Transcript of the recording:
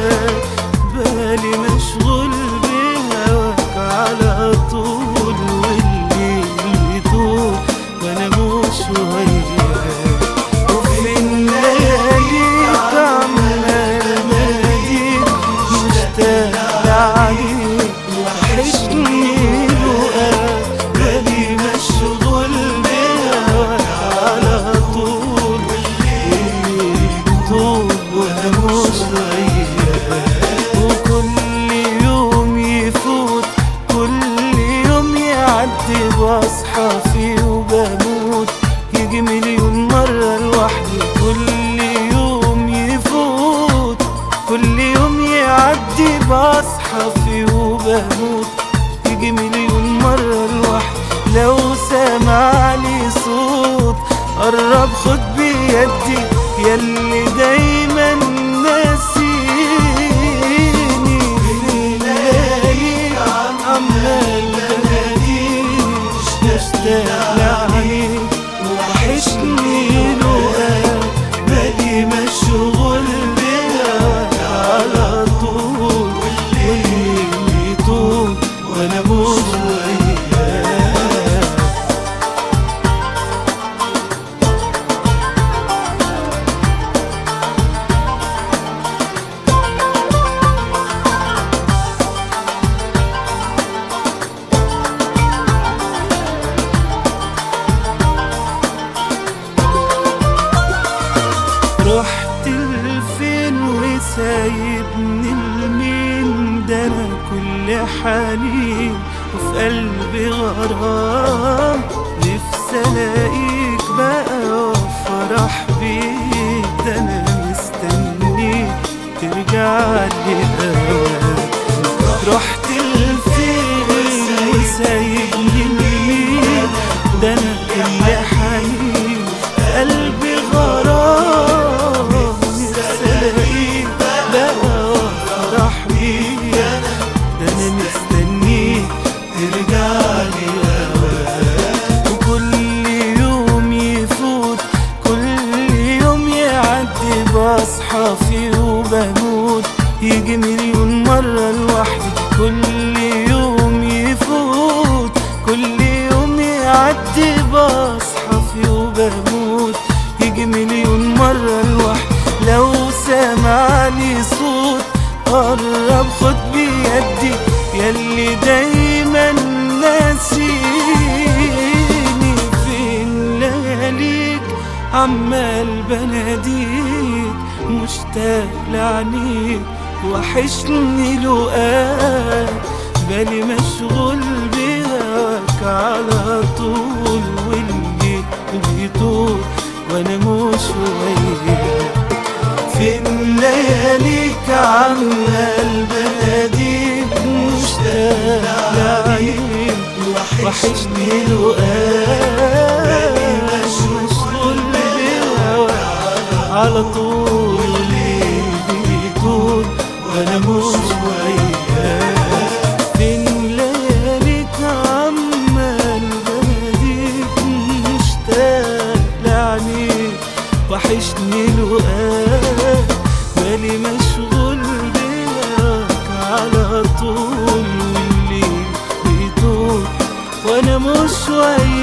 لقاك بالي مشغول بهواك على طول والليل يطول وانا مش وياك وفي اللياليك عمال اناديك مشتاق لعليك وحشني لقاك بالي مشغول بهواك على طول والليل يطول وانا مش وياك وكل يوم يفوت كل يوم يعدي بصحى فيه وبموت يجي مليون مرة لوحدي كل يوم يفوت كل يوم يعدي بصحى فيه وبموت يجي مليون مرة لوحدي لو سمع لي صوت قرب خد بيدي يلي دايما ناسيني الليالي عمال بناديك مشتاق لعينيك وحشني لقاك بالي مشغول بهواك على طول والليل يطول وانا مش وياك رحت لفين وسايبني لمين ده انا كل حالي وفي قلبي غرام نفسي الاقيك بقى وافرح بيك ده انا مستنيك ترجع لي هواك رحت لفين وسايبني لمين ده انا كل حالي وفي قلبي غرام نفسي الاقيك بقى وافرح بيك ده انا مستنيك ترجع لي هواك وكل يوم يفوت كل يوم يعدي بصحى فيه وبموت يجي مليون مرة لوحدي كل يوم يفوت كل يوم يعدي بصحى فيه وبموت يجي مليون مرة لوحدي لو سمعني صوت قرب خد بيدي يلي دايما ناسيني فين لياليك عمال بناديك مشتاق لعنيك وحشني لقاك بالي مشغول بهواك على طول والليل بيطول وانا مش وياك فين لياليك عمال بناديك مشتاق لعينيك وحشني لقاك مشغول بهواك على طول الليل بيطول وانا مش وياك فين لياليك عمال بناديك مشتاق لعنيك وحشني لقاك بالي مشغول بيك على طول والليل بيطول وانا مش وياك